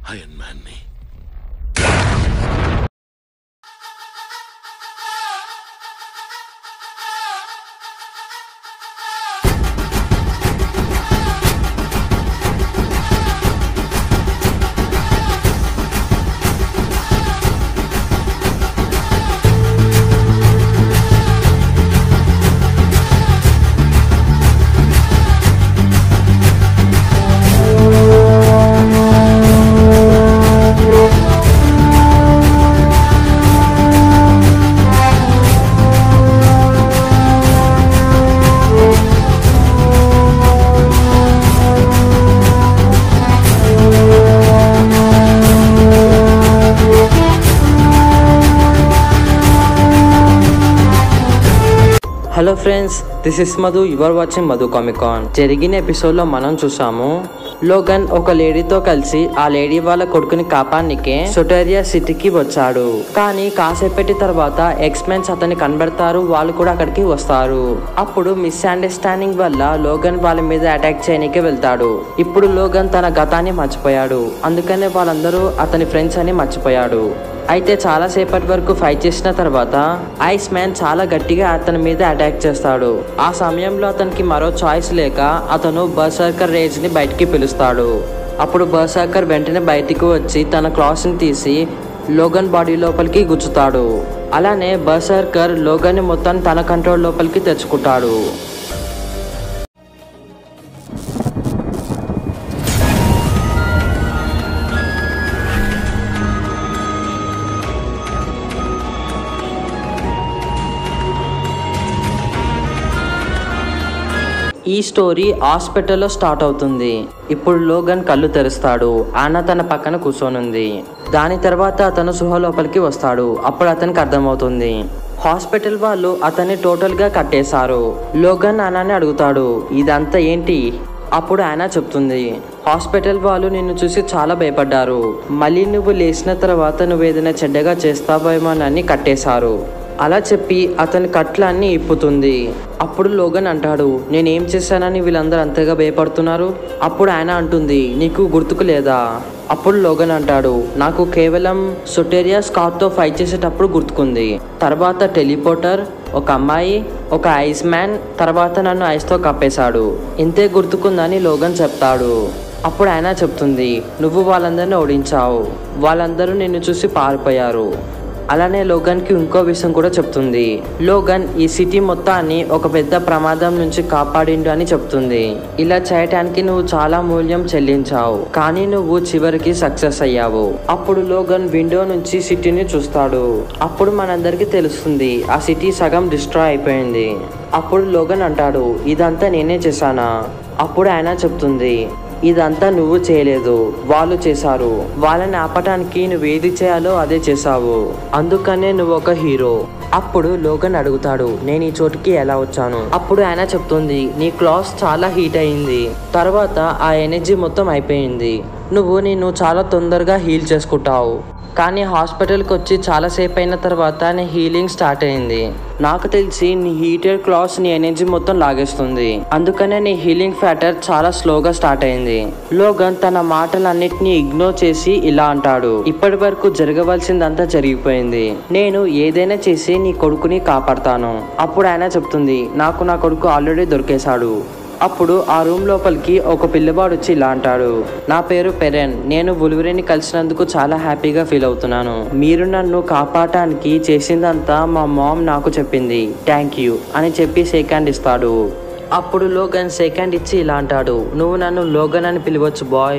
Iron మ్యాన్ని hello friends this is Madhu you're watching Madhu Comic Con జరిగిన ఎపిసోడ్ లో మనం చూసాము లోగన్ ఒక లేడీతో కలిసి ఆ లేడీ వాళ్ళ కొడుకుని కాపానికే సొటేరియా సిటీకి వచ్చాడు కానీ కాసేపటి తర్వాత ఎక్స్ మెన్స్ అతన్ని కనబడతారు వాళ్ళు కూడా అక్కడికి వస్తారు అప్పుడు మిస్ అండర్స్టాండింగ్ వల్ల లోగన్ వాళ్ళ మీద అటాక్ చేయడానికి వెళ్తాడు ఇప్పుడు లోగన్ తన గతాన్ని మర్చిపోయాడు అందుకనే వాళ్ళందరూ అతని ఫ్రెండ్స్ అని మర్చిపోయాడు అయితే చాలా సేపటి వరకు ఫైట్ చేసిన తర్వాత ఐస్ మ్యాన్ చాలా గట్టిగా అతని మీద అటాక్ చేస్తాడు ఆ సమయంలో అతనికి మరో చాయిస్ లేక అతను బర్సర్కర్ రేజ్ ని బయటికి పిలుస్తాడు అప్పుడు బర్సర్కర్ వెంటనే బయటికి వచ్చి తన క్లాస్ ని తీసి లోగన్ బాడీ లోపలికి గుచ్చుతాడు అలానే బర్సర్కర్ లోగన్ ని మొత్తం తన కంట్రోల్ లోపలికి తెచ్చుకుంటాడు ఈ స్టోరీ హాస్పిటల్లో స్టార్ట్ అవుతుంది ఇప్పుడు లోగన్ కళ్ళు తెరుస్తాడు ఆన తన పక్కన కూర్చొనుంది దాని తర్వాత అతను సుహ లోపలికి వస్తాడు అప్పుడు అతనికి అర్థమవుతుంది హాస్పిటల్ వాళ్ళు అతన్ని టోటల్ గా కట్టేశారు లోగన్ ఆనాని అడుగుతాడు ఇదంతా ఏంటి అప్పుడు ఆయన చెప్తుంది హాస్పిటల్ వాళ్ళు నిన్ను చూసి చాలా భయపడ్డారు మళ్ళీ నువ్వు లేచిన తర్వాత నువ్వు ఏదైనా చెడ్డగా చేస్తావేమోనని కట్టేశారు అలా చెప్పి అతని కట్లన్నీ ఇప్పుతుంది అప్పుడు లోగన్ అంటాడు నేనేం చేశానని వీళ్ళందరూ అంతగా భయపడుతున్నారు అప్పుడు ఆయన అంటుంది నీకు గుర్తుకు లేదా అప్పుడు లోగన్ అంటాడు నాకు కేవలం సొటేరియా స్కాట్తో ఫైట్ చేసేటప్పుడు గుర్తుకుంది తర్వాత టెలిపోటర్ ఒక అమ్మాయి ఒక ఐస్ మ్యాన్ తర్వాత నన్ను ఐస్తో కప్పేశాడు ఇంతే గుర్తుకుందని లోగన్ చెప్తాడు అప్పుడు ఆయన చెప్తుంది నువ్వు వాళ్ళందరినీ ఓడించావు వాళ్ళందరూ నిన్ను చూసి పారిపోయారు అలానే లోగన్కి ఇంకో విషయం కూడా చెప్తుంది లోగన్ ఈ సిటీ మొత్తాన్ని ఒక పెద్ద ప్రమాదం నుంచి కాపాడిండు అని చెప్తుంది ఇలా చేయటానికి నువ్వు చాలా మూల్యం చెల్లించావు కానీ నువ్వు చివరికి సక్సెస్ అయ్యావు అప్పుడు లోగన్ విండో నుంచి సిటీని చూస్తాడు అప్పుడు మనందరికీ తెలుస్తుంది ఆ సిటీ సగం డిస్ట్రాయ్ అయిపోయింది అప్పుడు లోగన్ అంటాడు ఇదంతా నేనే చేశానా అప్పుడు ఆయన చెప్తుంది ఇదంతా నువ్వు చేయలేదు వాళ్ళు చేశారు వాళ్ళని ఆపటానికి నువ్వు ఏది చేయాలో అదే చేశావు అందుకనే నువ్వు ఒక హీరో అప్పుడు లోగన్ అడుగుతాడు నేను ఈ చోటుకి ఎలా వచ్చాను అప్పుడు ఆయన చెప్తుంది నీ క్లాస్ చాలా హీట్ అయింది తర్వాత ఆ ఎనర్జీ మొత్తం అయిపోయింది నువ్వు నేను చాలా తొందరగా హీల్ చేసుకుంటావు కానీ హాస్పిటల్కి వచ్చి చాలాసేపు అయిన తర్వాత నీ హీలింగ్ స్టార్ట్ అయింది నాకు తెలిసి నీ హీటెడ్ క్లాస్ నీ ఎనర్జీ మొత్తం లాగేస్తుంది అందుకనే నీ హీలింగ్ ఫ్యాటర్ చాలా స్లోగా స్టార్ట్ అయింది లోగన్ తన మాటలన్నిటినీ ఇగ్నోర్ చేసి ఇలా అంటాడు ఇప్పటి వరకు జరగవలసిందంతా జరిగిపోయింది నేను ఏదైనా చేసి నీ కొడుకుని కాపాడతాను అప్పుడు ఆయన చెప్తుంది నాకు నా కొడుకు ఆల్రెడీ దొరికేశాడు అప్పుడు ఆ రూమ్ లోపలికి ఒక పిల్లవాడు వచ్చి ఇలా అంటాడు నా పేరు పెరెన్ నేను ఉలువరిని కలిసినందుకు చాలా హ్యాపీగా ఫీల్ అవుతున్నాను మీరు నన్ను కాపాడటానికి చేసిందంతా మా మామ్ నాకు చెప్పింది థ్యాంక్ యూ అని చెప్పి సెకండ్ ఇస్తాడు అప్పుడు లోగన్ సెకండ్ ఇచ్చి ఇలా అంటాడు నువ్వు నన్ను లోగన్ అని పిలవచ్చు బాయ్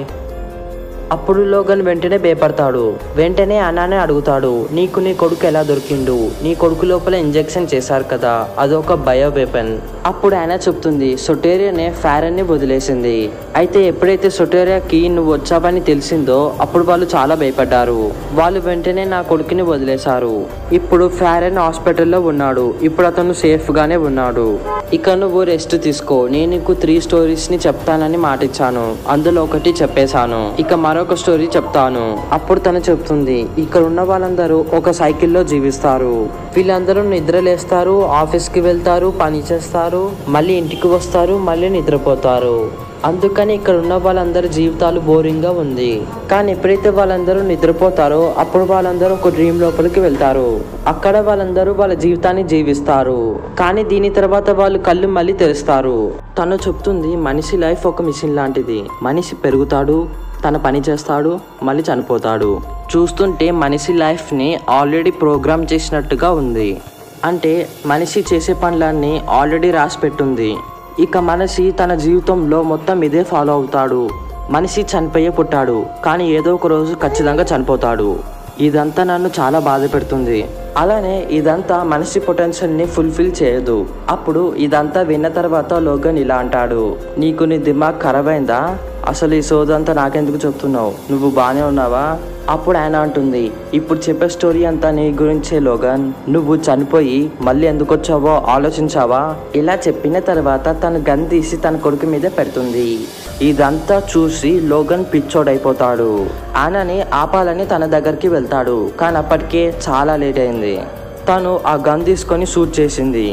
అప్పుడు లోగన్ వెంటనే భయపడతాడు వెంటనే అన్నానే అడుగుతాడు నీకు నీ కొడుకు ఎలా దొరికిండు నీ కొడుకు లోపల ఇంజెక్షన్ చేశారు కదా అదొక బయో వెపన్ అప్పుడు ఆయన చెప్తుంది సొటేరియానే ఫారెన్ ని వదిలేసింది అయితే ఎప్పుడైతే సొటేరియాకి నువ్వు వచ్చావని తెలిసిందో అప్పుడు వాళ్ళు చాలా భయపడ్డారు వాళ్ళు వెంటనే నా కొడుకుని వదిలేశారు ఇప్పుడు ఫారెన్ హాస్పిటల్లో ఉన్నాడు ఇప్పుడు అతను సేఫ్ గానే ఉన్నాడు ఇక నువ్వు రెస్ట్ తీసుకో నేను నీకు త్రీ స్టోరీస్ ని చెప్తానని మాట ఇచ్చాను అందులో ఒకటి చెప్పేశాను ఇక మరొక స్టోరీ చెప్తాను అప్పుడు తను చెప్తుంది ఇక్కడ ఉన్న వాళ్ళందరూ ఒక సైకిల్లో జీవిస్తారు వీళ్ళందరూ నిద్రలేస్తారు ఆఫీస్ కి వెళ్తారు పని చేస్తారు మళ్ళీ ఇంటికి వస్తారు మళ్ళీ నిద్రపోతారు అందుకని ఇక్కడ ఉన్న వాళ్ళందరి జీవితాలు బోరింగ్గా ఉంది కానీ ఎప్పుడైతే వాళ్ళందరూ నిద్రపోతారో అప్పుడు వాళ్ళందరూ ఒక డ్రీమ్ లోపలికి వెళ్తారు అక్కడ వాళ్ళందరూ వాళ్ళ జీవితాన్ని జీవిస్తారు కానీ దీని తర్వాత వాళ్ళు కళ్ళు మళ్ళీ తెరుస్తారు తను చెప్తుంది మనిషి లైఫ్ ఒక మిషన్ లాంటిది మనిషి పెరుగుతాడు తన పని చేస్తాడు మళ్ళీ చనిపోతాడు చూస్తుంటే మనిషి లైఫ్ని ఆల్రెడీ ప్రోగ్రామ్ చేసినట్టుగా ఉంది అంటే మనిషి చేసే పనులన్నీ ఆల్రెడీ రాసి పెట్టుంది ఇక మనిషి తన జీవితంలో మొత్తం ఇదే ఫాలో అవుతాడు మనిషి చనిపోయే పుట్టాడు కానీ ఏదో ఒక రోజు ఖచ్చితంగా చనిపోతాడు ఇదంతా నన్ను చాలా బాధ పెడుతుంది అలానే ఇదంతా మనిషి పొటెన్షియల్ని ఫుల్ఫిల్ చేయదు అప్పుడు ఇదంతా విన్న తర్వాత లోగన్ ఇలా అంటాడు నీకు నీ దిమాగ్ ఖరాబ్ అయిందా అసలు ఈ సోదంతా నాకెందుకు చెప్తున్నావు నువ్వు బాగానే ఉన్నావా అప్పుడు ఆయన అంటుంది ఇప్పుడు చెప్పే స్టోరీ అంతా నీ గురించే లోగన్ నువ్వు చనిపోయి మళ్ళీ ఎందుకు వచ్చావో ఆలోచించావా ఇలా చెప్పిన తర్వాత తను గన్ తీసి తన కొడుకు మీద పెడుతుంది ఇదంతా చూసి లోగన్ పిచ్చోడైపోతాడు ఆనని ఆపాలని తన దగ్గరికి వెళ్తాడు కానీ అప్పటికే చాలా లేట్ అయింది తను ఆ గన్ తీసుకొని షూట్ చేసింది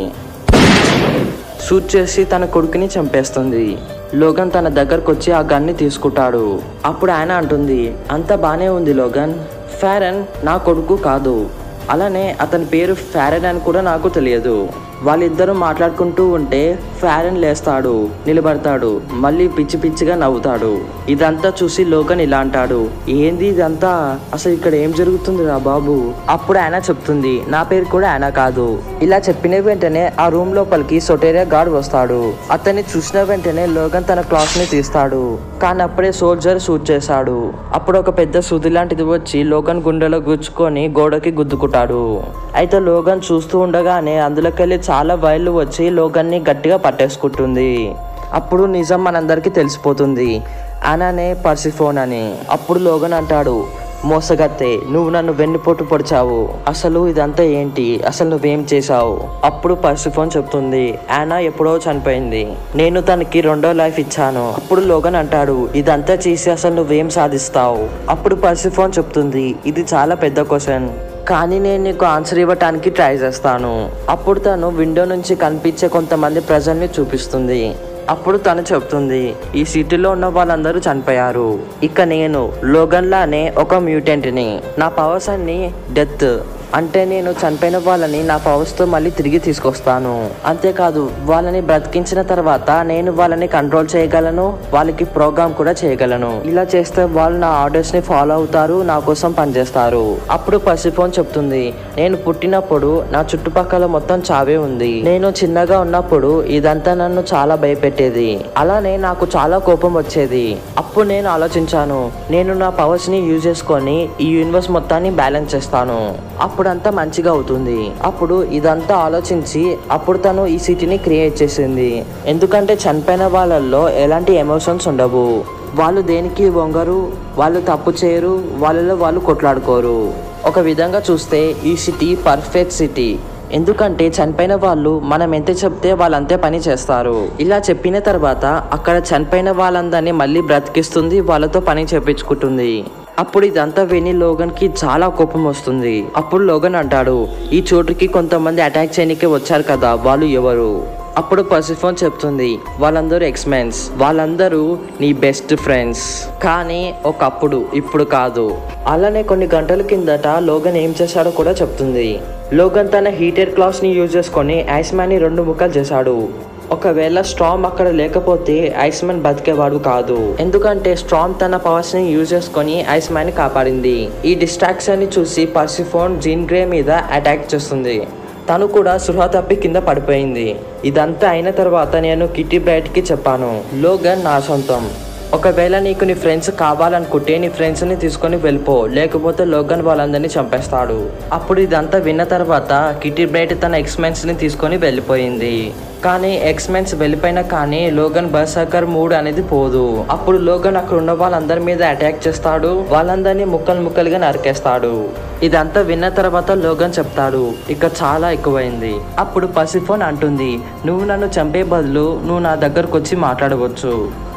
షూట్ చేసి తన కొడుకుని చంపేస్తుంది లోగన్ తన దగ్గరకు వచ్చి ఆ గన్ని తీసుకుంటాడు అప్పుడు ఆయన అంటుంది అంత బానే ఉంది లోగన్ ఫారెన్ నా కొడుకు కాదు అలానే అతని పేరు ఫారెన్ అని కూడా నాకు తెలియదు వాళ్ళిద్దరూ మాట్లాడుకుంటూ ఉంటే ఫారెన్ లేస్తాడు నిలబడతాడు మళ్ళీ పిచ్చి పిచ్చిగా నవ్వుతాడు ఇదంతా చూసి లోకన్ ఇలా అంటాడు ఏంది ఇదంతా అసలు ఇక్కడ ఏం జరుగుతుంది రా బాబు అప్పుడు ఆయన చెప్తుంది నా పేరు కూడా ఆయన కాదు ఇలా చెప్పిన వెంటనే ఆ రూమ్ లోపలికి సొటేరియా గార్డ్ వస్తాడు అతన్ని చూసిన వెంటనే లోగన్ తన క్లాస్ ని తీస్తాడు కానీ అప్పుడే సోల్జర్ షూట్ చేశాడు అప్పుడు ఒక పెద్ద సుది లాంటిది వచ్చి లోగన్ గుండెలో గుచ్చుకొని గోడకి గుద్దుకుంటాడు అయితే లోగన్ చూస్తూ ఉండగానే అందులోకెళ్ళి చాలా వైర్లు వచ్చి లోగన్ని గట్టిగా పట్టేసుకుంటుంది అప్పుడు నిజం మనందరికీ తెలిసిపోతుంది అననే పర్సిఫోన్ అని అప్పుడు లోగన్ అంటాడు మోసగత్తే నువ్వు నన్ను వెన్నుపోటు పొడిచావు అసలు ఇదంతా ఏంటి అసలు నువ్వేం చేశావు అప్పుడు పర్సిఫోన్ చెప్తుంది యానా ఎప్పుడో చనిపోయింది నేను తనకి రెండో లైఫ్ ఇచ్చాను అప్పుడు లోగన్ అంటాడు ఇదంతా చేసి అసలు నువ్వేం సాధిస్తావు అప్పుడు పర్సిఫోన్ చెప్తుంది ఇది చాలా పెద్ద క్వశ్చన్ కానీ నేను నీకు ఆన్సర్ ఇవ్వటానికి ట్రై చేస్తాను అప్పుడు తను విండో నుంచి కనిపించే కొంతమంది ప్రజల్ని చూపిస్తుంది అప్పుడు తను చెప్తుంది ఈ సిటీలో ఉన్న వాళ్ళందరూ చనిపోయారు ఇక నేను లోగన్లానే ఒక మ్యూటెంట్ని నా పవర్స్ అన్ని డెత్ అంటే నేను చనిపోయిన వాళ్ళని నా పవర్స్తో మళ్ళీ తిరిగి తీసుకొస్తాను అంతేకాదు వాళ్ళని బ్రతికించిన తర్వాత నేను వాళ్ళని కంట్రోల్ చేయగలను వాళ్ళకి ప్రోగ్రామ్ కూడా చేయగలను ఇలా చేస్తే వాళ్ళు నా ఆర్డర్స్ ని ఫాలో అవుతారు నా కోసం పనిచేస్తారు అప్పుడు పసిఫోన్ చెప్తుంది నేను పుట్టినప్పుడు నా చుట్టుపక్కల మొత్తం చావే ఉంది నేను చిన్నగా ఉన్నప్పుడు ఇదంతా నన్ను చాలా భయపెట్టేది అలానే నాకు చాలా కోపం వచ్చేది అప్పుడు నేను ఆలోచించాను నేను నా పవర్స్ ని యూజ్ చేసుకొని ఈ యూనివర్స్ మొత్తాన్ని బ్యాలెన్స్ చేస్తాను అప్పుడంతా మంచిగా అవుతుంది అప్పుడు ఇదంతా ఆలోచించి అప్పుడు తను ఈ సిటీని క్రియేట్ చేసింది ఎందుకంటే చనిపోయిన వాళ్ళల్లో ఎలాంటి ఎమోషన్స్ ఉండవు వాళ్ళు దేనికి వంగరు వాళ్ళు తప్పు చేయరు వాళ్ళలో వాళ్ళు కొట్లాడుకోరు ఒక విధంగా చూస్తే ఈ సిటీ పర్ఫెక్ట్ సిటీ ఎందుకంటే చనిపోయిన వాళ్ళు మనం ఎంత చెప్తే వాళ్ళంతే పని చేస్తారు ఇలా చెప్పిన తర్వాత అక్కడ చనిపోయిన వాళ్ళందరినీ మళ్ళీ బ్రతికిస్తుంది వాళ్ళతో పని చేపించుకుంటుంది అప్పుడు ఇదంతా విని లోగన్ కి చాలా కోపం వస్తుంది అప్పుడు లోగన్ అంటాడు ఈ చోటుకి కొంతమంది అటాక్ చేయడానికి వచ్చారు కదా వాళ్ళు ఎవరు అప్పుడు పసిఫోన్ చెప్తుంది వాళ్ళందరూ ఎక్స్మెన్స్ వాళ్ళందరూ నీ బెస్ట్ ఫ్రెండ్స్ కానీ ఒకప్పుడు ఇప్పుడు కాదు అలానే కొన్ని గంటల కిందట లోగన్ ఏం చేశాడో కూడా చెప్తుంది లోగన్ తన హీటెడ్ క్లాస్ ని యూజ్ చేసుకొని ఐస్ మ్యాన్ ని రెండు ముక్కలు చేశాడు ఒకవేళ స్ట్రామ్ అక్కడ లేకపోతే ఐస్ మ్యాన్ బతికేవాడు కాదు ఎందుకంటే స్ట్రామ్ తన పవర్స్ ని యూజ్ చేసుకొని ఐస్ మ్యాన్ ని కాపాడింది ఈ డిస్ట్రాక్షన్ ని చూసి పర్సిఫోన్ జీన్ గ్రే మీద అటాక్ చేస్తుంది తను కూడా సృహ తప్పి కింద పడిపోయింది ఇదంతా అయిన తర్వాత నేను కిట్టి బ్రైట్ కి చెప్పాను లోగన్ నా సొంతం ఒకవేళ నీకు నీ ఫ్రెండ్స్ కావాలనుకుంటే నీ ఫ్రెండ్స్ని తీసుకొని వెళ్ళిపో లేకపోతే లోగన్ వాళ్ళందరినీ చంపేస్తాడు అప్పుడు ఇదంతా విన్న తర్వాత కిటీ బ్రైట్ తన ఎక్స్మెన్స్ని తీసుకొని వెళ్ళిపోయింది కానీ ఎక్స్మెన్స్ వెళ్ళిపోయినా కానీ లోగన్ బర్సకర్ మూడ్ అనేది పోదు అప్పుడు లోగన్ అక్కడ ఉన్న వాళ్ళందరి మీద అటాక్ చేస్తాడు వాళ్ళందరినీ ముక్కలు ముక్కలుగా నరికేస్తాడు ఇదంతా విన్న తర్వాత లోగన్ చెప్తాడు ఇక చాలా ఎక్కువైంది అప్పుడు పసిఫోన్ అంటుంది నువ్వు నన్ను చంపే బదులు నువ్వు నా దగ్గరకు వచ్చి మాట్లాడవచ్చు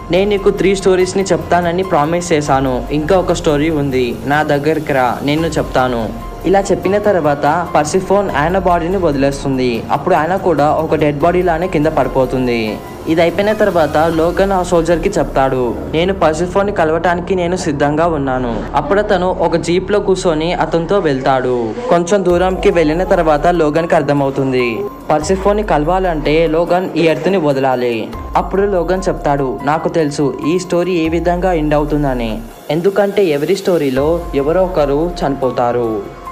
నేను నీకు త్రీ స్టోరీస్ని చెప్తానని ప్రామిస్ చేశాను ఇంకా ఒక స్టోరీ ఉంది నా దగ్గరికి రా నేను చెప్తాను ఇలా చెప్పిన తర్వాత పర్సిఫోన్ ఆయన బాడీని వదిలేస్తుంది అప్పుడు ఆయన కూడా ఒక డెడ్ బాడీ లానే కింద పడిపోతుంది ఇది అయిపోయిన తర్వాత లోగన్ ఆ సోల్జర్ కి చెప్తాడు నేను పర్సిఫోన్ ని కలవటానికి నేను సిద్ధంగా ఉన్నాను అప్పుడు అతను ఒక జీప్ లో కూర్చొని అతనితో వెళ్తాడు కొంచెం దూరంకి వెళ్ళిన తర్వాత లోగన్ కి అర్థమవుతుంది పర్సిఫోన్ ని కలవాలంటే లోగన్ ఈ ఎర్త్ ని వదలాలి అప్పుడు లోగన్ చెప్తాడు నాకు తెలుసు ఈ స్టోరీ ఏ విధంగా ఎండ్ అవుతుందని ఎందుకంటే ఎవరి స్టోరీలో ఎవరో ఒకరు చనిపోతారు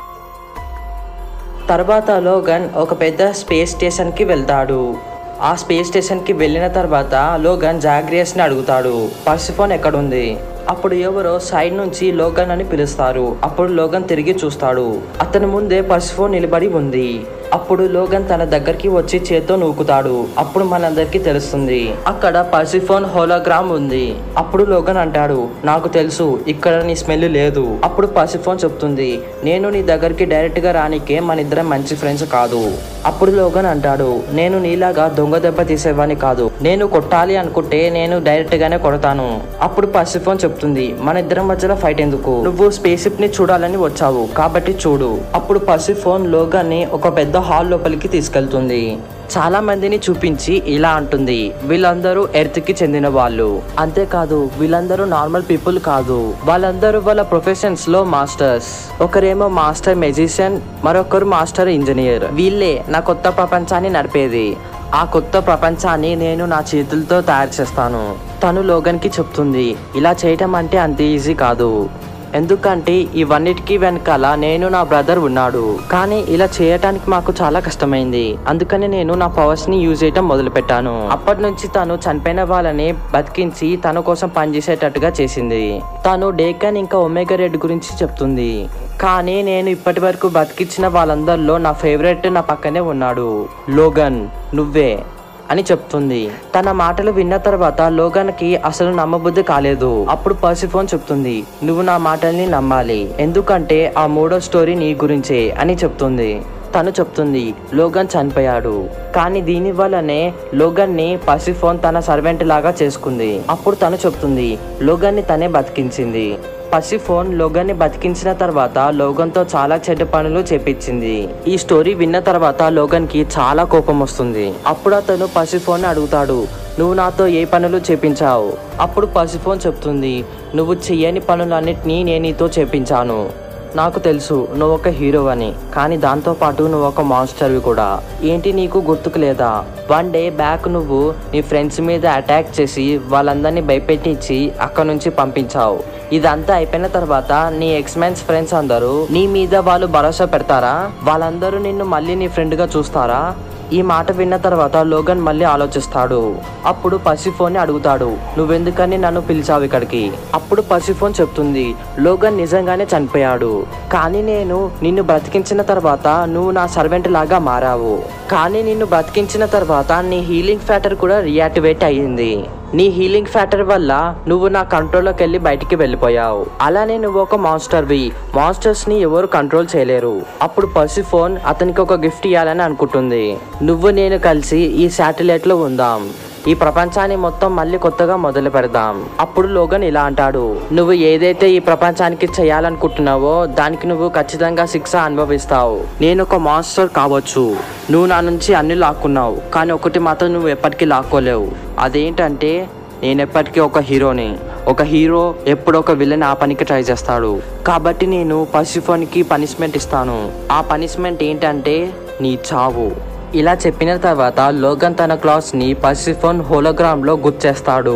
తర్వాత లోగన్ ఒక పెద్ద స్పేస్ స్టేషన్కి వెళ్తాడు ఆ స్పేస్ స్టేషన్కి వెళ్ళిన తర్వాత లోగన్ జాగ్రియస్ని అడుగుతాడు పర్సిఫోన్ ఎక్కడుంది అప్పుడు ఎవరో సైడ్ నుంచి లోగన్ అని పిలుస్తారు అప్పుడు లోగన్ తిరిగి చూస్తాడు అతని ముందే పర్సిఫోన్ నిలబడి ఉంది అప్పుడు లోగన్ తన దగ్గరికి వచ్చి చేత్తో నూకుతాడు అప్పుడు మనందరికీ తెలుస్తుంది అక్కడ పర్సిఫోన్ హోలోగ్రామ్ ఉంది అప్పుడు లోగన్ అంటాడు నాకు తెలుసు ఇక్కడ నీ స్మెల్ లేదు అప్పుడు పర్సిఫోన్ చెప్తుంది నేను నీ దగ్గరికి డైరెక్ట్ గా రానికే మన ఇద్దరం మంచి ఫ్రెండ్స్ కాదు అప్పుడు లోగన్ అంటాడు నేను నీలాగా దొంగ దెబ్బ తీసేవాని కాదు నేను కొట్టాలి అనుకుంటే నేను డైరెక్ట్ గానే కొడతాను అప్పుడు పర్సిఫోన్ చెప్తుంది మన ఇద్దరం మధ్యలో ఫైట్ ఎందుకు నువ్వు స్పేస్ షిప్ ని చూడాలని వచ్చావు కాబట్టి చూడు అప్పుడు పర్సిఫోన్ లోగన్ ని ఒక పెద్ద హాల్ లోపలికి తీసుకెళ్తుంది చాలా మందిని చూపించి ఇలా అంటుంది వీళ్ళందరూ ఎర్త్ కి చెందిన వాళ్ళు అంతేకాదు వీళ్ళందరూ నార్మల్ పీపుల్ కాదు వాళ్ళందరూ వాళ్ళ ప్రొఫెషన్స్ లో మాస్టర్స్ ఒకరేమో మాస్టర్ మెజిషియన్ మరొకరు మాస్టర్ ఇంజనీర్ వీళ్ళే నా కొత్త ప్రపంచాన్ని నడిపేది ఆ కొత్త ప్రపంచాన్ని నేను నా చేతులతో తయారు చేస్తాను తను లోగన్కి చెప్తుంది ఇలా చేయటం అంటే అంత ఈజీ కాదు ఎందుకంటే ఇవన్నిటికీ వెనకాల నేను నా బ్రదర్ ఉన్నాడు కానీ ఇలా చేయటానికి మాకు చాలా కష్టమైంది అందుకని నేను నా పవర్స్ ని యూజ్ చేయటం మొదలు పెట్టాను అప్పటి నుంచి తను చనిపోయిన వాళ్ళని బతికించి తన కోసం పనిచేసేటట్టుగా చేసింది తను డేకన్ ఇంకా ఒమేగా రెడ్ గురించి చెప్తుంది కానీ నేను ఇప్పటి వరకు బతికించిన వాళ్ళందరిలో నా ఫేవరెట్ నా పక్కనే ఉన్నాడు లోగన్ నువ్వే అని చెప్తుంది తన మాటలు విన్న తర్వాత లోగన్కి అసలు నమ్మబుద్ధి కాలేదు అప్పుడు పర్సిఫోన్ చెప్తుంది నువ్వు నా మాటల్ని నమ్మాలి ఎందుకంటే ఆ మూడో స్టోరీ నీ గురించే అని చెప్తుంది తను చెప్తుంది లోగన్ చనిపోయాడు కానీ దీని వల్లనే లోగన్ ని పసిఫోన్ తన సర్వెంట్ లాగా చేసుకుంది అప్పుడు తను చెప్తుంది లోగన్ ని తనే బతికించింది పసిఫోన్ లోగన్ ని బతికించిన తర్వాత లోగన్ తో చాలా చెడ్డ పనులు చేపించింది ఈ స్టోరీ విన్న తర్వాత లోగన్ కి చాలా కోపం వస్తుంది అప్పుడు అతను పసిఫోన్ అడుగుతాడు నువ్వు నాతో ఏ పనులు చేపించావు అప్పుడు పసిఫోన్ చెప్తుంది నువ్వు చెయ్యని పనులన్నిటినీ నేను నీతో చేపించాను నాకు తెలుసు నువ్వు ఒక హీరో అని కానీ దాంతో పాటు నువ్వు ఒక మాన్స్టర్వి కూడా ఏంటి నీకు గుర్తుకు లేదా వన్ డే బ్యాక్ నువ్వు నీ ఫ్రెండ్స్ మీద అటాక్ చేసి వాళ్ళందరినీ భయపెట్టించి అక్కడ నుంచి పంపించావు ఇదంతా అయిపోయిన తర్వాత నీ ఎక్స్మెన్స్ ఫ్రెండ్స్ అందరూ నీ మీద వాళ్ళు భరోసా పెడతారా వాళ్ళందరూ నిన్ను మళ్ళీ నీ ఫ్రెండ్ గా చూస్తారా ఈ మాట విన్న తర్వాత లోగన్ మళ్ళీ ఆలోచిస్తాడు అప్పుడు పసిఫోన్ అడుగుతాడు నువ్వెందుకని నన్ను పిలిచావు ఇక్కడికి అప్పుడు పసిఫోన్ చెప్తుంది లోగన్ నిజంగానే చనిపోయాడు కానీ నేను నిన్ను బ్రతికించిన తర్వాత నువ్వు నా సర్వెంట్ లాగా మారావు కానీ నిన్ను బ్రతికించిన తర్వాత నీ హీలింగ్ ఫ్యాటర్ కూడా రియాక్టివేట్ అయ్యింది నీ హీలింగ్ ఫ్యాక్టర్ వల్ల నువ్వు నా కంట్రోల్లోకి వెళ్ళి బయటికి వెళ్ళిపోయావు అలానే నువ్వు ఒక మాన్స్టర్వి మాన్స్టర్స్ ని ఎవరు కంట్రోల్ చేయలేరు అప్పుడు పర్సిఫోన్ అతనికి ఒక గిఫ్ట్ ఇవ్వాలని అనుకుంటుంది నువ్వు నేను కలిసి ఈ శాటిలైట్ లో ఉందాం ఈ ప్రపంచాన్ని మొత్తం మళ్ళీ కొత్తగా మొదలు పెడదాం అప్పుడు లోగన్ ఇలా అంటాడు నువ్వు ఏదైతే ఈ ప్రపంచానికి చేయాలనుకుంటున్నావో దానికి నువ్వు ఖచ్చితంగా శిక్ష అనుభవిస్తావు నేను ఒక మాన్స్టర్ కావచ్చు నువ్వు నా నుంచి అన్ని లాక్కున్నావు కానీ ఒకటి మాత్రం నువ్వు ఎప్పటికీ లాక్కోలేవు అదేంటంటే నేను ఎప్పటికీ ఒక హీరోని ఒక హీరో ఎప్పుడు ఒక విలన్ ఆ పనికి ట్రై చేస్తాడు కాబట్టి నేను పసిఫోన్కి పనిష్మెంట్ ఇస్తాను ఆ పనిష్మెంట్ ఏంటంటే నీ చావు ఇలా చెప్పిన తర్వాత లోగన్ తన క్లాస్ ని పసిఫోన్ హోలోగ్రామ్ లో గుర్చేస్తాడు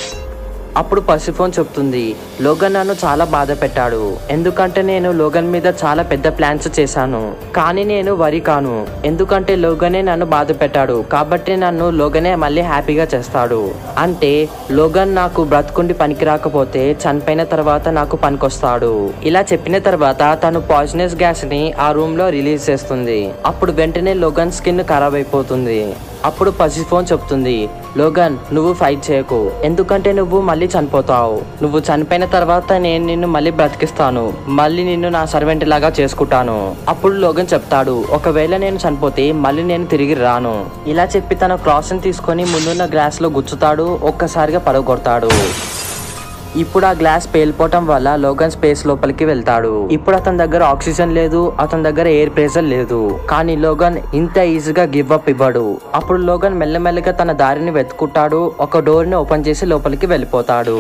అప్పుడు పసిఫోన్ చెప్తుంది లోగన్ నన్ను చాలా బాధ పెట్టాడు ఎందుకంటే నేను లోగన్ మీద చాలా పెద్ద ప్లాన్స్ చేశాను కానీ నేను వరి కాను ఎందుకంటే లోగనే నన్ను బాధ పెట్టాడు కాబట్టి నన్ను లోగనే మళ్ళీ హ్యాపీగా చేస్తాడు అంటే లోగన్ నాకు బ్రతుకుండి పనికి రాకపోతే చనిపోయిన తర్వాత నాకు పనికొస్తాడు ఇలా చెప్పిన తర్వాత తను పాయిజనస్ గ్యాస్ ని ఆ రూమ్ లో రిలీజ్ చేస్తుంది అప్పుడు వెంటనే లోగన్ స్కిన్ ఖరాబ్ అయిపోతుంది అప్పుడు పసిఫోన్ చెప్తుంది లోగన్ నువ్వు ఫైట్ చేయకు ఎందుకంటే నువ్వు మళ్ళీ చనిపోతావు నువ్వు చనిపోయిన తర్వాత నేను నిన్ను మళ్ళీ బ్రతికిస్తాను మళ్ళీ నిన్ను నా సర్వెంట్ లాగా చేసుకుంటాను అప్పుడు లోగన్ చెప్తాడు ఒకవేళ నేను చనిపోతే మళ్ళీ నేను తిరిగి రాను ఇలా చెప్పి తన క్రాస్ ని తీసుకొని ముందున్న గ్లాస్ లో గుచ్చుతాడు ఒక్కసారిగా పడగొడతాడు ఇప్పుడు ఆ గ్లాస్ పేలిపోవటం వల్ల లోగన్ స్పేస్ లోపలికి వెళ్తాడు ఇప్పుడు అతని దగ్గర ఆక్సిజన్ లేదు అతని దగ్గర ఎయిర్ ప్రెషర్ లేదు కానీ లోగన్ ఇంత ఈజీగా గివ్ అప్ ఇవ్వడు అప్పుడు లోగన్ మెల్లమెల్లగా తన దారిని వెతుకుంటాడు ఒక డోర్ ని ఓపెన్ చేసి లోపలికి వెళ్ళిపోతాడు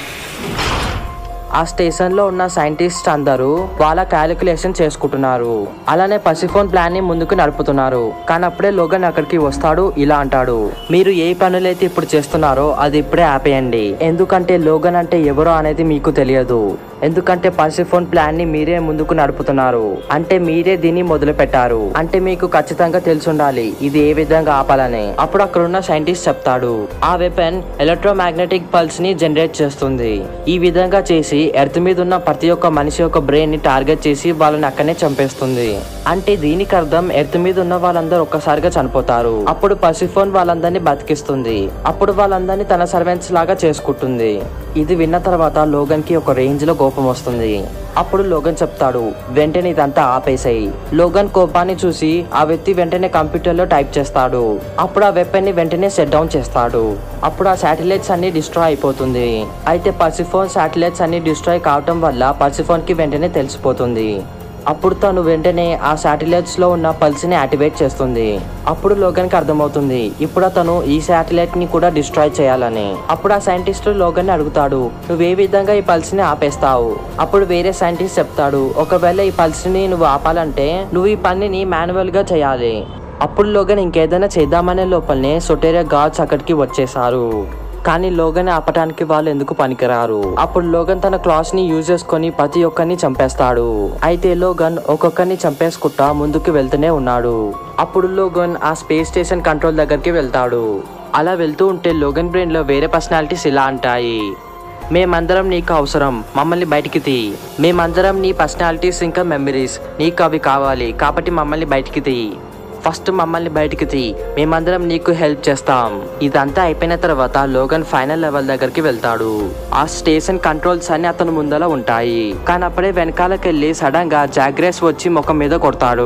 ఆ స్టేషన్ లో ఉన్న సైంటిస్ట్ అందరూ వాళ్ళ క్యాలిక్యులేషన్ చేసుకుంటున్నారు అలానే పసిఫోన్ ప్లాన్ ని ముందుకు నడుపుతున్నారు కానీ అప్పుడే లోగన్ అక్కడికి వస్తాడు ఇలా అంటాడు మీరు ఏ పనులైతే ఇప్పుడు చేస్తున్నారో అది ఇప్పుడే ఆపేయండి ఎందుకంటే లోగన్ అంటే ఎవరో అనేది మీకు తెలియదు ఎందుకంటే పసిఫోన్ ప్లాన్ ని మీరే ముందుకు నడుపుతున్నారు అంటే మీరే దీన్ని మొదలు పెట్టారు అంటే మీకు ఖచ్చితంగా తెలుసుండాలి ఇది ఏ విధంగా ఆపాలని అప్పుడు అక్కడ ఉన్న సైంటిస్ట్ చెప్తాడు ఆ వెపన్ ఎలక్ట్రోమాగ్నెటిక్ పల్స్ ని జనరేట్ చేస్తుంది ఈ విధంగా చేసి ఎర్త్ మీద ఉన్న ప్రతి ఒక్క మనిషి యొక్క బ్రెయిన్ ని టార్గెట్ చేసి వాళ్ళని అక్కడనే చంపేస్తుంది అంటే దీనికి అర్థం ఎర్త్ మీద ఉన్న వాళ్ళందరూ ఒక్కసారిగా చనిపోతారు అప్పుడు పసిఫోన్ వాళ్ళందరినీ బతికిస్తుంది అప్పుడు వాళ్ళందరినీ తన సర్వెంట్స్ లాగా చేసుకుంటుంది ఇది విన్న తర్వాత లోగన్ కి ఒక రేంజ్ లో కోపం వస్తుంది అప్పుడు లోగన్ చెప్తాడు వెంటనే ఇదంతా ఆపేసాయి లోగన్ కోపాన్ని చూసి ఆ వ్యక్తి వెంటనే కంప్యూటర్ లో టైప్ చేస్తాడు అప్పుడు ఆ వెపన్ ని వెంటనే సెట్ డౌన్ చేస్తాడు అప్పుడు ఆ శాటిలైట్స్ అన్ని డిస్ట్రాయ్ అయిపోతుంది అయితే పసిఫోన్ శాటిలైట్స్ అన్ని డిస్ట్రాయ్ కావటం వల్ల పసిఫోన్ కి వెంటనే తెలిసిపోతుంది అప్పుడు తను వెంటనే ఆ శాటిలైట్స్ లో ఉన్న పల్స్ ని యాక్టివేట్ చేస్తుంది అప్పుడు లోగన్ కి అర్థమవుతుంది ఇప్పుడు అతను ఈ శాటిలైట్ ని కూడా డిస్ట్రాయ్ చేయాలని అప్పుడు ఆ సైంటిస్ట్ లోగన్ ని అడుగుతాడు నువ్వు ఏ విధంగా ఈ పల్స్ ని ఆపేస్తావు అప్పుడు వేరే సైంటిస్ట్ చెప్తాడు ఒకవేళ ఈ పల్స్ ని నువ్వు ఆపాలంటే నువ్వు ఈ పనిని మాన్యువల్ గా చేయాలి అప్పుడు లోగన్ ఇంకేదైనా చేద్దామనే లోపలనే సొటేరియా గాడ్స్ అక్కడికి వచ్చేసారు కానీ లోగన్ ఆపటానికి వాళ్ళు ఎందుకు పనికిరారు అప్పుడు లోగన్ తన క్లాస్ ని యూజ్ చేసుకొని ప్రతి ఒక్కరిని చంపేస్తాడు అయితే లోగన్ ఒక్కొక్కరిని చంపేసుకుంటా ముందుకు వెళ్తూనే ఉన్నాడు అప్పుడు లోగన్ ఆ స్పేస్ స్టేషన్ కంట్రోల్ దగ్గరికి వెళ్తాడు అలా వెళ్తూ ఉంటే లోగన్ బ్రెయిన్ లో వేరే పర్సనాలిటీస్ ఇలా అంటాయి మేమందరం నీకు అవసరం మమ్మల్ని బయటికి తీ మేమందరం నీ పర్సనాలిటీస్ ఇంకా మెమరీస్ నీకు అవి కావాలి కాబట్టి మమ్మల్ని బయటికి తీ ఫస్ట్ మమ్మల్ని బయటికి తీ మేమందరం నీకు హెల్ప్ చేస్తాం ఇదంతా అయిపోయిన తర్వాత లోగన్ ఫైనల్ లెవెల్ దగ్గరికి వెళ్తాడు ఆ స్టేషన్ కంట్రోల్స్ అన్ని అతను ముందర ఉంటాయి కానీ అప్పుడే వెనకాలకెళ్ళి సడన్ గా జాగ్రెస్ వచ్చి ముఖం మీద కొడతాడు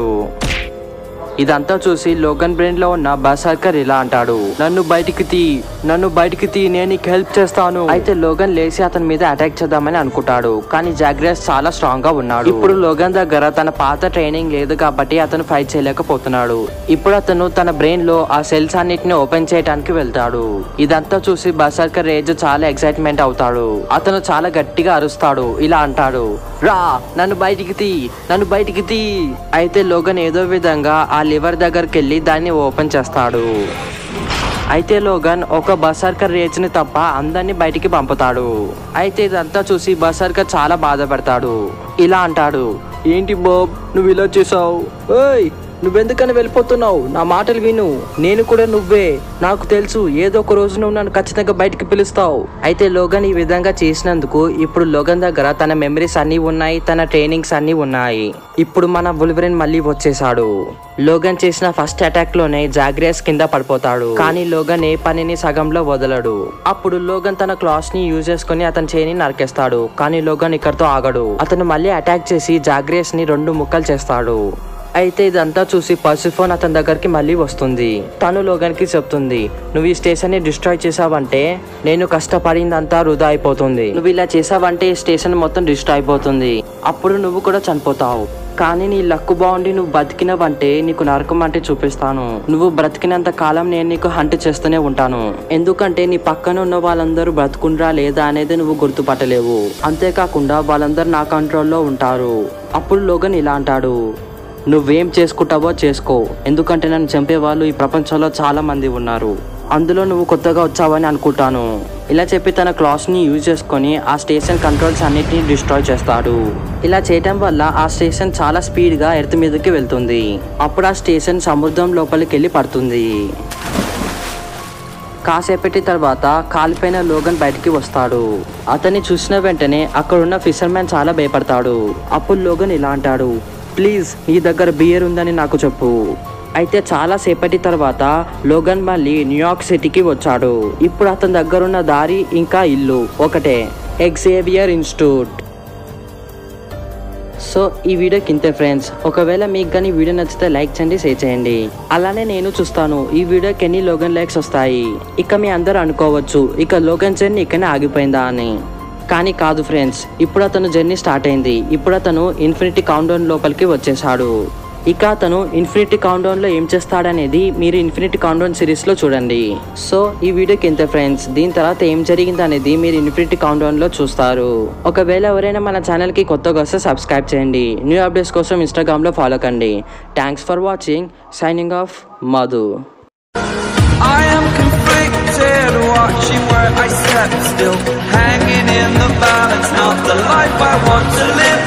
ఇదంతా చూసి లోగన్ బ్రెయిన్ లో ఉన్న బసార్కర్ ఇలా అంటాడు నన్ను బయటికి తీ నన్ను బయటికి తీ నేను నీకు హెల్ప్ చేస్తాను అయితే లోగన్ లేచి అతని మీద అటాక్ చేద్దామని అనుకుంటాడు కానీ జాగ్రస్ చాలా స్ట్రాంగ్ గా ఉన్నాడు ఇప్పుడు లోగన్ దగ్గర తన పాత ట్రైనింగ్ లేదు కాబట్టి అతను ఫైట్ చేయలేకపోతున్నాడు ఇప్పుడు అతను తన బ్రెయిన్ లో ఆ సెల్స్ అన్నిటిని ఓపెన్ చేయడానికి వెళ్తాడు ఇదంతా చూసి బసార్కర్ రేజ్ చాలా ఎక్సైట్మెంట్ అవుతాడు అతను చాలా గట్టిగా అరుస్తాడు ఇలా అంటాడు రా నన్ను బయటికి తీ నన్ను బయటికి తీ అయితే లోగన్ ఏదో విధంగా ఆ లివర్ దగ్గరికి వెళ్ళి దాన్ని ఓపెన్ చేస్తాడు అయితే లోగన్ ఒక బసర్కర్ రేచ్ని తప్ప అందరినీ బయటికి పంపుతాడు అయితే ఇదంతా చూసి బసర్కర్ చాలా బాధపడతాడు ఇలా అంటాడు ఏంటి బాబ్ నువ్వు ఇలా చేసావు ఏయ్ నువ్వెందుకని వెళ్ళిపోతున్నావు నా మాటలు విను నేను కూడా నువ్వే నాకు తెలుసు ఏదో ఒక రోజు నువ్వు నన్ను ఖచ్చితంగా బయటికి పిలుస్తావు అయితే లోగన్ ఈ విధంగా చేసినందుకు ఇప్పుడు లోగన్ దగ్గర తన మెమరీస్ అన్నీ ఉన్నాయి తన ట్రైనింగ్స్ అన్నీ ఉన్నాయి ఇప్పుడు మన బుల్వరిన్ మళ్ళీ వచ్చేసాడు లోగన్ చేసిన ఫస్ట్ అటాక్ లోనే జాగ్రేస్ కింద పడిపోతాడు కానీ లోగన్ ఏ పనిని సగంలో వదలడు అప్పుడు లోగన్ తన క్లాస్ ని యూజ్ చేసుకుని అతని చేయిని నరికేస్తాడు కానీ లోగన్ ఇక్కడితో ఆగడు అతను మళ్ళీ అటాక్ చేసి జాగ్రేస్ ని రెండు ముక్కలు చేస్తాడు అయితే ఇదంతా చూసి పసిఫోన్ అతని దగ్గరికి మళ్ళీ వస్తుంది తను లోగన్కి చెప్తుంది నువ్వు ఈ స్టేషన్ ని డిస్ట్రాయ్ చేసావంటే నేను కష్టపడిందంతా వృధా అయిపోతుంది నువ్వు ఇలా చేసావంటే ఈ స్టేషన్ మొత్తం డిస్ట్రాయ్ అయిపోతుంది అప్పుడు నువ్వు కూడా చనిపోతావు కానీ నీ లక్కు బాగుండి నువ్వు బతికినవంటే నీకు నరకం అంటే చూపిస్తాను నువ్వు బ్రతికినంత కాలం నేను నీకు హంట్ చేస్తూనే ఉంటాను ఎందుకంటే నీ పక్కన ఉన్న వాళ్ళందరూ బ్రతుకుండ్రా లేదా అనేది నువ్వు గుర్తుపట్టలేవు అంతేకాకుండా వాళ్ళందరూ నా కంట్రోల్లో ఉంటారు అప్పుడు లోగన్ ఇలా అంటాడు నువ్వేం చేసుకుంటావో చేసుకో ఎందుకంటే నన్ను చంపే వాళ్ళు ఈ ప్రపంచంలో చాలా మంది ఉన్నారు అందులో నువ్వు కొత్తగా వచ్చావని అనుకుంటాను ఇలా చెప్పి తన క్లాస్ ని యూజ్ చేసుకొని ఆ స్టేషన్ కంట్రోల్స్ అన్నిటిని డిస్ట్రాయ్ చేస్తాడు ఇలా చేయటం వల్ల ఆ స్టేషన్ చాలా స్పీడ్ గా ఎర్త్ మీదకి వెళ్తుంది అప్పుడు ఆ స్టేషన్ సముద్రం లోపలికి వెళ్ళి పడుతుంది కాసేపటి తర్వాత కాలిపోయిన లోగన్ బయటికి వస్తాడు అతన్ని చూసిన వెంటనే అక్కడున్న ఫిషర్మ్యాన్ చాలా భయపడతాడు అప్పుడు లోగన్ ఇలా అంటాడు ప్లీజ్ నీ దగ్గర బియర్ ఉందని నాకు చెప్పు అయితే చాలా సేపటి తర్వాత లోగన్ మళ్ళీ న్యూయార్క్ సిటీకి వచ్చాడు ఇప్పుడు అతని దగ్గరున్న దారి ఇంకా ఇల్లు ఒకటే ఎగ్జేవియర్ ఇన్స్టిట్యూట్ సో ఈ వీడియోకి ఇంతే ఫ్రెండ్స్ ఒకవేళ మీకు కానీ వీడియో నచ్చితే లైక్ చేయండి షేర్ చేయండి అలానే నేను చూస్తాను ఈ వీడియోకి ఎన్ని లోగన్ లైక్స్ వస్తాయి ఇక మీ అందరూ అనుకోవచ్చు ఇక లోగన్ జర్నీ ఇక్కడనే ఆగిపోయిందా అని కానీ కాదు ఫ్రెండ్స్ ఇప్పుడు అతను జర్నీ స్టార్ట్ అయింది ఇప్పుడు అతను ఇన్ఫినిటీ కౌంటౌన్ లోపలికి వచ్చేసాడు ఇక అతను ఇన్ఫినిటీ కౌంటౌన్ లో ఏం చేస్తాడనేది మీరు ఇన్ఫినిటీ కౌంటౌన్ సిరీస్ లో చూడండి సో ఈ వీడియోకి ఎంత ఫ్రెండ్స్ దీని తర్వాత ఏం జరిగింది అనేది మీరు ఇన్ఫినిటీ కౌంటౌన్ లో చూస్తారు ఒకవేళ ఎవరైనా మన ఛానల్ కి కొత్తగా వస్తే సబ్స్క్రైబ్ చేయండి న్యూ అప్డేట్స్ కోసం ఇన్స్టాగ్రామ్ లో ఫాలో కండి thanks for watching signing off Madhu I am conflicted, watching where I step still, hanging in the balance, not the life I want to live.